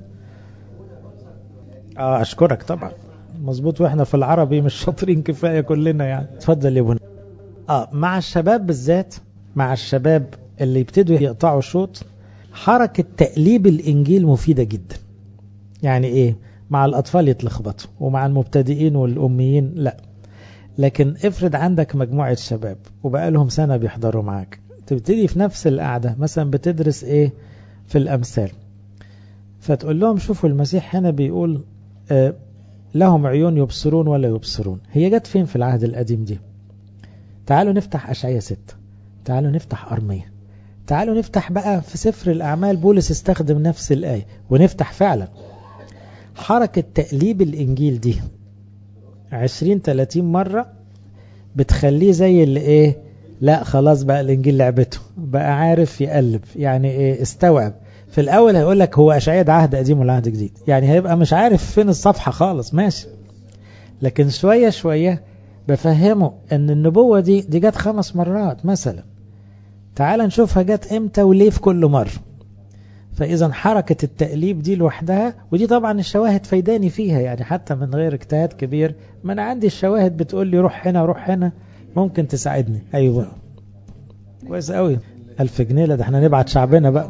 اه اشكرك طبعا مظبوط واحنا في العربي مش شاطرين كفايه كلنا يعني اتفضل يا ابونا اه مع الشباب بالذات مع الشباب اللي يبتدوا يقطعوا شوط حركه تقليب الانجيل مفيده جدا يعني ايه مع الاطفال يتلخبطوا ومع المبتدئين والاميين لا لكن افرض عندك مجموعه شباب وبقى لهم سنه بيحضروا معاك تبتدي في نفس القعده مثلا بتدرس ايه في الامثال فتقول لهم شوفوا المسيح هنا بيقول آه لهم عيون يبصرون ولا يبصرون هي جت فين في العهد القديم دي تعالوا نفتح أشعية ستة تعالوا نفتح أرمية تعالوا نفتح بقى في سفر الأعمال بولس استخدم نفس الآية ونفتح فعلا حركة تقليب الإنجيل دي عشرين تلاتين مرة بتخليه زي اللي إيه لا خلاص بقى الإنجيل لعبته بقى عارف يقلب يعني إيه استوعب في الأول هيقول لك هو أشعية ده عهد قديم ولا عهد جديد يعني هيبقى مش عارف فين الصفحة خالص ماشي لكن شوية شوية بفهمه ان النبوة دي دي جت خمس مرات مثلا تعال نشوفها جت امتى وليه في كل مرة فإذا حركة التقليب دي لوحدها ودي طبعا الشواهد فايداني فيها يعني حتى من غير اجتهاد كبير ما أنا عندي الشواهد بتقول لي روح هنا روح هنا ممكن تساعدني أيوة كويس قوي ألف جنيه ده احنا نبعت شعبنا بقى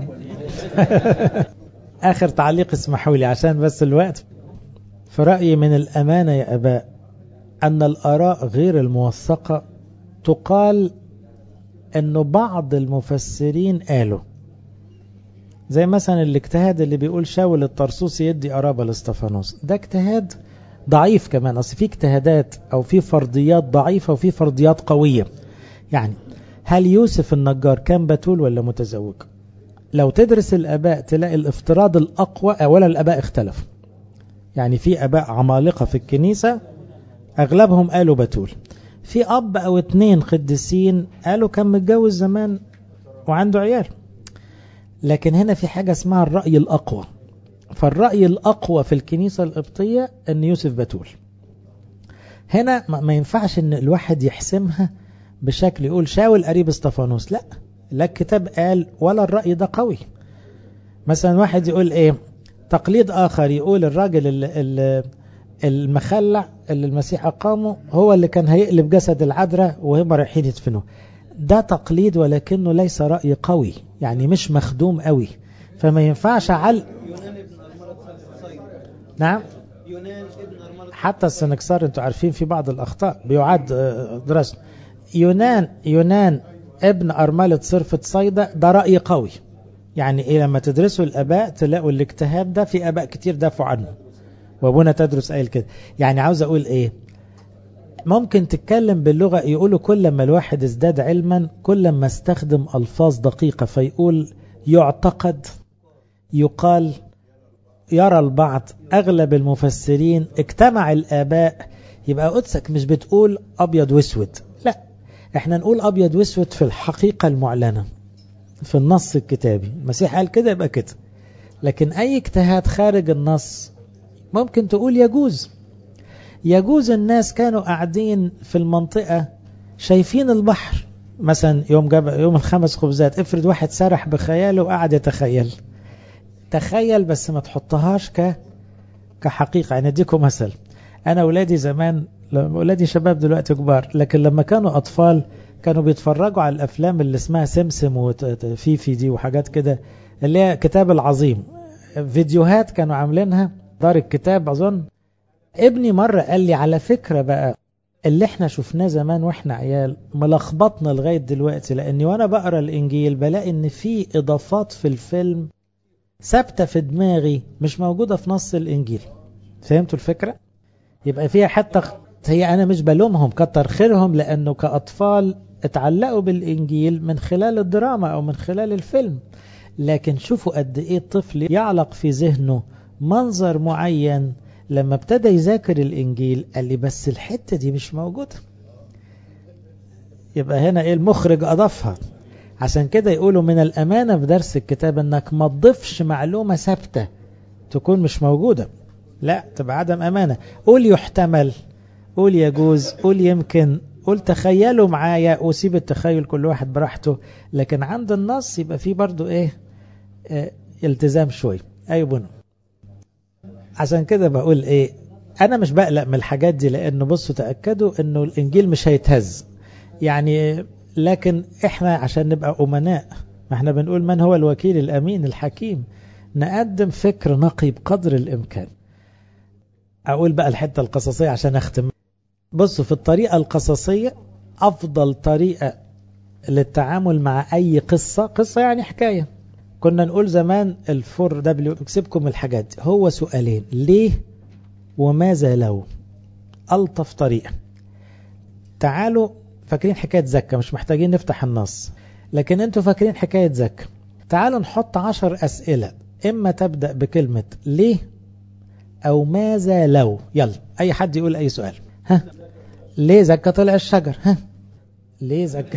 آخر تعليق اسمحوا لي عشان بس الوقت في رأيي من الأمانة يا أباء أن الآراء غير الموثقة تقال أنه بعض المفسرين قالوا زي مثلا الاجتهاد اللي بيقول شاول الطرسوسي يدي قرابة لاستفانوس ده اجتهاد ضعيف كمان أصل في اجتهادات أو في فرضيات ضعيفة وفي فرضيات قوية يعني هل يوسف النجار كان بتول ولا متزوج لو تدرس الآباء تلاقي الافتراض الأقوى أولا الآباء اختلفوا يعني في آباء عمالقة في الكنيسة أغلبهم قالوا بتول في أب أو اتنين قديسين قالوا كان متجوز زمان وعنده عيال لكن هنا في حاجة اسمها الرأي الأقوى فالرأي الأقوى في الكنيسة القبطية أن يوسف بتول هنا ما ينفعش أن الواحد يحسمها بشكل يقول شاول قريب استفانوس لا لا الكتاب قال ولا الرأي ده قوي مثلا واحد يقول ايه تقليد آخر يقول الراجل اللي المخلع اللي المسيح أقامه هو اللي كان هيقلب جسد العذراء وهم رايحين يدفنوه ده تقليد ولكنه ليس رأي قوي يعني مش مخدوم قوي فما ينفعش عل نعم حتى السنكسار انتوا عارفين في بعض الأخطاء بيعاد دراسة يونان يونان ابن أرملة صرفة صيدا ده رأي قوي يعني إيه لما تدرسوا الآباء تلاقوا الاجتهاد ده في آباء كتير دافعوا عنه وابونا تدرس قايل كده يعني عاوز أقول إيه ممكن تتكلم باللغة يقولوا كل ما الواحد ازداد علما كل ما استخدم ألفاظ دقيقة فيقول يعتقد يقال يرى البعض أغلب المفسرين اجتمع الآباء يبقى قدسك مش بتقول أبيض واسود لا احنا نقول أبيض واسود في الحقيقة المعلنة في النص الكتابي المسيح قال كده يبقى كده لكن أي اجتهاد خارج النص ممكن تقول يجوز يجوز الناس كانوا قاعدين في المنطقة شايفين البحر مثلا يوم جاب يوم الخمس خبزات افرض واحد سرح بخياله وقعد يتخيل تخيل بس ما تحطهاش ك كحقيقة يعني اديكم مثل انا اولادي زمان اولادي شباب دلوقتي كبار لكن لما كانوا اطفال كانوا بيتفرجوا على الافلام اللي اسمها سمسم وفيفي دي وحاجات كده اللي هي كتاب العظيم فيديوهات كانوا عاملينها دار الكتاب اظن ابني مرة قال لي على فكرة بقى اللي احنا شفناه زمان واحنا عيال ملخبطنا لغاية دلوقتي لاني وانا بقرا الانجيل بلاقي ان في اضافات في الفيلم ثابتة في دماغي مش موجودة في نص الانجيل فهمتوا الفكرة يبقى فيها حتى هي انا مش بلومهم كتر خيرهم لانه كاطفال اتعلقوا بالانجيل من خلال الدراما او من خلال الفيلم لكن شوفوا قد ايه الطفل يعلق في ذهنه منظر معين لما ابتدى يذاكر الانجيل قال لي بس الحتة دي مش موجودة يبقى هنا ايه المخرج اضافها عشان كده يقولوا من الامانة في درس الكتاب انك ما تضيفش معلومة ثابتة تكون مش موجودة لا تبقى عدم امانة قول يحتمل قول يجوز قول يمكن قول تخيلوا معايا وسيب التخيل كل واحد براحته لكن عند النص يبقى فيه برضو ايه اه التزام شوي اي بنو عشان كده بقول ايه انا مش بقلق من الحاجات دي لانه بصوا تأكدوا انه الانجيل مش هيتهز يعني لكن احنا عشان نبقى امناء ما احنا بنقول من هو الوكيل الامين الحكيم نقدم فكر نقي بقدر الامكان اقول بقى الحتة القصصية عشان اختم بصوا في الطريقة القصصية افضل طريقة للتعامل مع اي قصة قصة يعني حكاية كنا نقول زمان الفور دبليو اكسبكم الحاجات دي هو سؤالين ليه وماذا لو ألطف طريقة تعالوا فاكرين حكاية زكا مش محتاجين نفتح النص لكن انتوا فاكرين حكاية زكا تعالوا نحط عشر أسئلة إما تبدأ بكلمة ليه أو ماذا لو يلا أي حد يقول أي سؤال ها ليه زكا طلع الشجر ها ليه زكا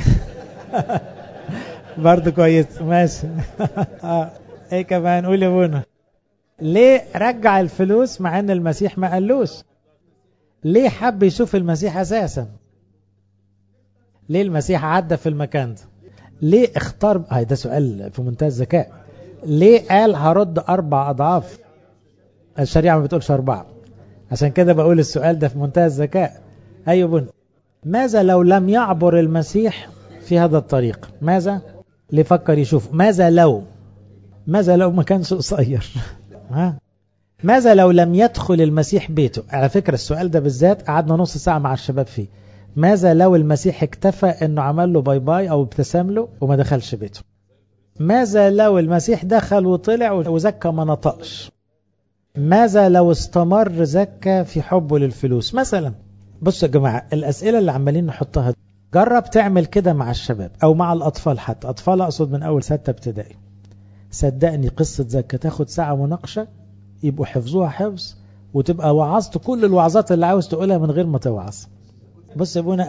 برضه كويس ماشي اه ايه كمان قول يا بونا ليه رجع الفلوس مع ان المسيح ما قالوش ليه حب يشوف المسيح اساسا ليه المسيح عدى في المكان ده ليه اختار هاي ده سؤال في منتهى الذكاء ليه قال هرد اربع اضعاف الشريعه ما بتقولش اربعه عشان كده بقول السؤال ده في منتهى الذكاء ايوه بن ماذا لو لم يعبر المسيح في هذا الطريق ماذا ليفكر يشوف ماذا لو ماذا لو ما كانش قصير ها ماذا لو لم يدخل المسيح بيته على فكرة السؤال ده بالذات قعدنا نص ساعة مع الشباب فيه ماذا لو المسيح اكتفى انه عمل له باي باي او ابتسم له وما دخلش بيته ماذا لو المسيح دخل وطلع وزكى ما نطقش ماذا لو استمر زكى في حبه للفلوس مثلا بصوا يا جماعة الأسئلة اللي عمالين نحطها جرب تعمل كده مع الشباب أو مع الأطفال حتى أطفال أقصد من أول ستة ابتدائي صدقني قصة زكاة تاخد ساعة مناقشة يبقوا حفظوها حفظ وتبقى وعظت كل الوعظات اللي عاوز تقولها من غير ما توعظ بص يا ابونا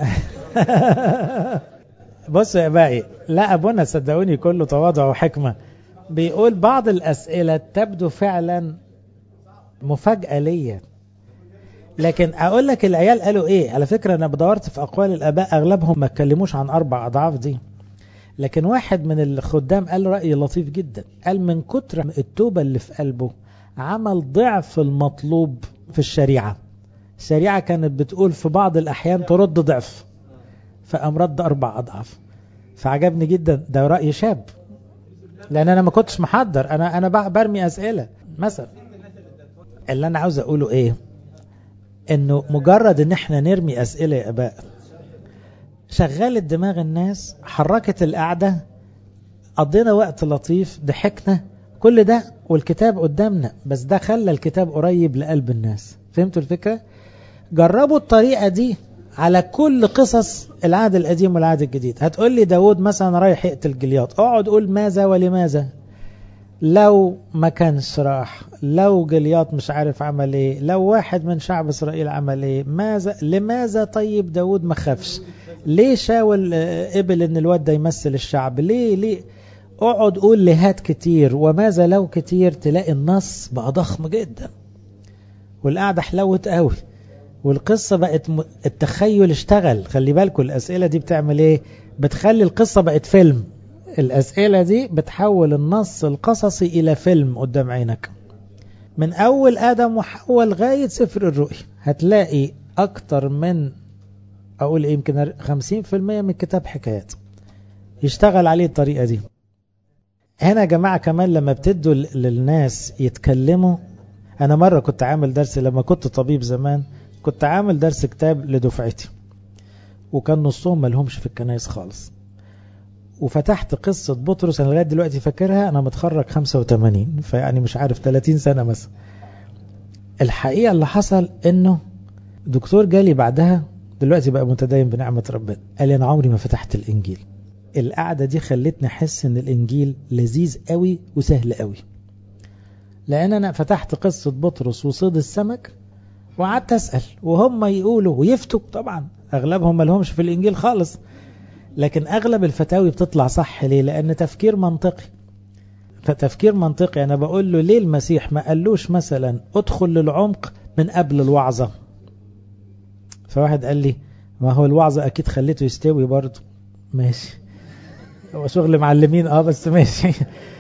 بص يا باقي لا ابونا صدقوني كله تواضع وحكمة بيقول بعض الأسئلة تبدو فعلا مفاجأة ليا لكن اقول لك العيال قالوا ايه على فكرة انا بدورت في اقوال الاباء اغلبهم ما اتكلموش عن اربع اضعاف دي لكن واحد من الخدام قال رأي لطيف جدا قال من كتر التوبة اللي في قلبه عمل ضعف المطلوب في الشريعة الشريعة كانت بتقول في بعض الأحيان ترد ضعف فقام رد أربع أضعاف فعجبني جدا ده رأي شاب لأن أنا ما كنتش محضر أنا أنا برمي أسئلة مثلا اللي أنا عاوز أقوله إيه إنه مجرد إن إحنا نرمي أسئلة يا أباء شغلت دماغ الناس حركت القعدة قضينا وقت لطيف ضحكنا كل ده والكتاب قدامنا بس ده خلى الكتاب قريب لقلب الناس فهمتوا الفكرة جربوا الطريقة دي على كل قصص العهد القديم والعهد الجديد هتقول لي داود مثلا رايح يقتل جلياط اقعد قول ماذا ولماذا لو ما كانش راح لو جلياط مش عارف عمل ايه لو واحد من شعب اسرائيل عمل ايه ماذا لماذا طيب داود ما خافش ليه شاول قبل ان الواد ده يمثل الشعب ليه ليه اقعد قول لهات كتير وماذا لو كتير تلاقي النص بقى ضخم جدا والقعدة حلوت قوي والقصة بقت م... التخيل اشتغل خلي بالكم الأسئلة دي بتعمل ايه بتخلي القصة بقت فيلم الأسئلة دي بتحول النص القصصي إلى فيلم قدام عينك من أول آدم وحواء لغاية سفر الرؤيا هتلاقي أكتر من أقول إيه يمكن 50% من الكتاب حكايات يشتغل عليه الطريقة دي هنا يا جماعة كمان لما بتدوا للناس يتكلموا أنا مرة كنت عامل درس لما كنت طبيب زمان كنت عامل درس كتاب لدفعتي وكان نصهم ملهمش في الكنايس خالص وفتحت قصة بطرس أنا لغاية دلوقتي فاكرها أنا متخرج 85 فيعني مش عارف 30 سنة مثلا الحقيقة اللي حصل إنه دكتور جالي بعدها دلوقتي بقى متدين بنعمة ربنا قال لي أنا عمري ما فتحت الإنجيل القعدة دي خلتني أحس إن الإنجيل لذيذ قوي وسهل قوي لأن أنا فتحت قصة بطرس وصيد السمك وقعدت أسأل وهم يقولوا ويفتوا طبعا أغلبهم ما لهمش في الإنجيل خالص لكن أغلب الفتاوي بتطلع صح ليه لأن تفكير منطقي فتفكير منطقي أنا بقول له ليه المسيح ما قالوش مثلا ادخل للعمق من قبل الوعظة فواحد قال لي ما هو الوعظة أكيد خليته يستوي برضه ماشي هو شغل معلمين اه بس ماشي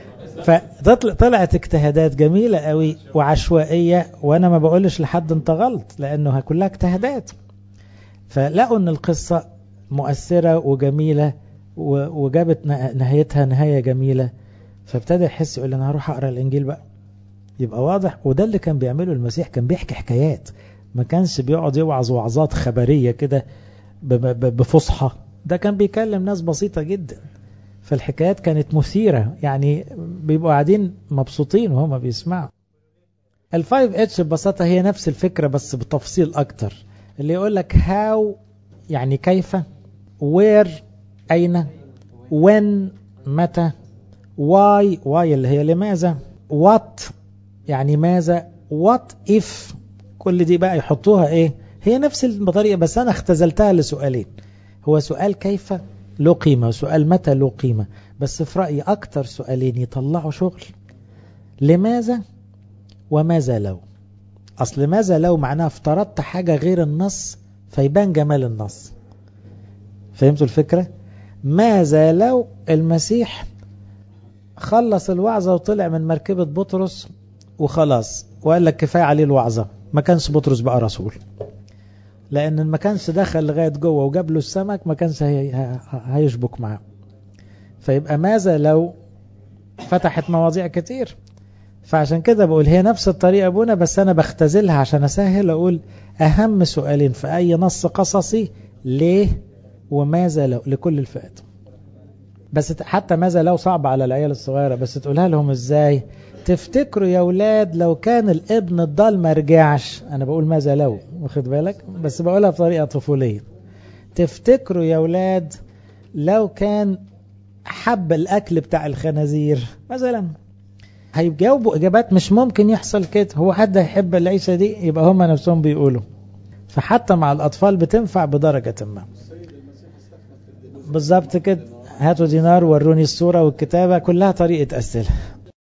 فطلعت اجتهادات جميلة قوي وعشوائية وانا ما بقولش لحد انت غلط لانه كلها اجتهادات فلقوا ان القصة مؤثرة وجميلة وجابت نهايتها نهاية جميلة فابتدى يحس يقول انا هروح اقرا الانجيل بقى يبقى واضح وده اللي كان بيعمله المسيح كان بيحكي حكايات ما كانش بيقعد يوعظ وعظات خبرية كده بفصحى ده كان بيكلم ناس بسيطة جدا فالحكايات كانت مثيرة يعني بيبقوا قاعدين مبسوطين وهم بيسمعوا الفايف اتش ببساطة هي نفس الفكرة بس بتفصيل أكتر اللي يقول لك how يعني كيف where أين when متى why why اللي هي لماذا what يعني ماذا what if كل دي بقى يحطوها ايه هي نفس الطريقة بس أنا اختزلتها لسؤالين هو سؤال كيف له قيمة وسؤال متى له قيمة بس في رأيي أكتر سؤالين يطلعوا شغل لماذا وماذا لو أصل ماذا لو معناها افترضت حاجة غير النص فيبان جمال النص فهمتوا الفكرة ماذا لو المسيح خلص الوعظة وطلع من مركبة بطرس وخلاص وقال لك كفاية عليه الوعظة ما كانش بطرس بقى رسول لأن ما كانش دخل لغاية جوه وجاب له السمك ما كانش هي هيشبك معاه فيبقى ماذا لو فتحت مواضيع كتير فعشان كده بقول هي نفس الطريقة ابونا بس أنا بختزلها عشان أسهل أقول أهم سؤالين في أي نص قصصي ليه وماذا لو لكل الفئات بس حتى ماذا لو صعب على العيال الصغيرة بس تقولها لهم ازاي تفتكروا يا ولاد لو كان الابن الضال ما رجعش انا بقول ماذا لو واخد بالك بس بقولها بطريقة طفولية تفتكروا يا ولاد لو كان حب الاكل بتاع الخنازير مثلا هيجاوبوا اجابات مش ممكن يحصل كده هو حد هيحب العيشة دي يبقى هم نفسهم بيقولوا فحتى مع الاطفال بتنفع بدرجة ما بالظبط كده هاتوا دينار وروني الصورة والكتابة كلها طريقة أسئلة